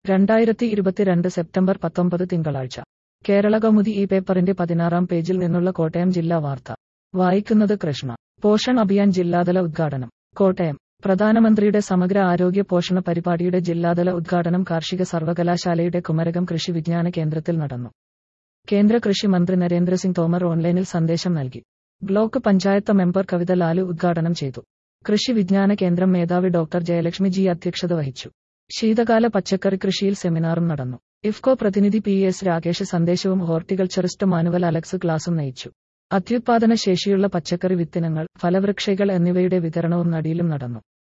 രണ്ടായിരത്തി ഇരുപത്തിരണ്ട് സെപ്റ്റംബർ പത്തൊമ്പത് തിങ്കളാഴ്ച കേരള കൗമുദി ഈ പേപ്പറിന്റെ പതിനാറാം പേജിൽ നിന്നുള്ള കോട്ടയം ജില്ലാ വാർത്ത വായിക്കുന്നത് കൃഷ്ണ പോഷൺ അഭിയാൻ ജില്ലാതല ഉദ്ഘാടനം കോട്ടയം പ്രധാനമന്ത്രിയുടെ സമഗ്ര ആരോഗ്യ പോഷണ പരിപാടിയുടെ ജില്ലാതല ഉദ്ഘാടനം കാർഷിക സർവകലാശാലയുടെ കുമരകം കൃഷി വിജ്ഞാന കേന്ദ്രത്തിൽ നടന്നു കേന്ദ്ര കൃഷി മന്ത്രി നരേന്ദ്രസിംഗ് തോമർ ഓൺലൈനിൽ സന്ദേശം നൽകി ബ്ലോക്ക് പഞ്ചായത്ത് മെമ്പർ കവിത ലാലു ഉദ്ഘാടനം ചെയ്തു കൃഷി വിജ്ഞാന കേന്ദ്രം മേധാവി ഡോക്ടർ ജയലക്ഷ്മി ജി അധ്യക്ഷത വഹിച്ചു ശീതകാല പച്ചക്കറി കൃഷിയിൽ സെമിനാറും നടന്നു ഇഫ്കോ പ്രതിനിധി പി എസ് രാകേഷ് സന്ദേശവും ഹോർട്ടിക്കൾച്ചറിസ്റ്റ് മാനുവൽ അലക്സ് ക്ലാസും നയിച്ചു അത്യുത്പാദന ശേഷിയുള്ള പച്ചക്കറി വിത്തിനങ്ങൾ ഫലവൃക്ഷകൾ എന്നിവയുടെ വിതരണവും നടിയിലും നടന്നു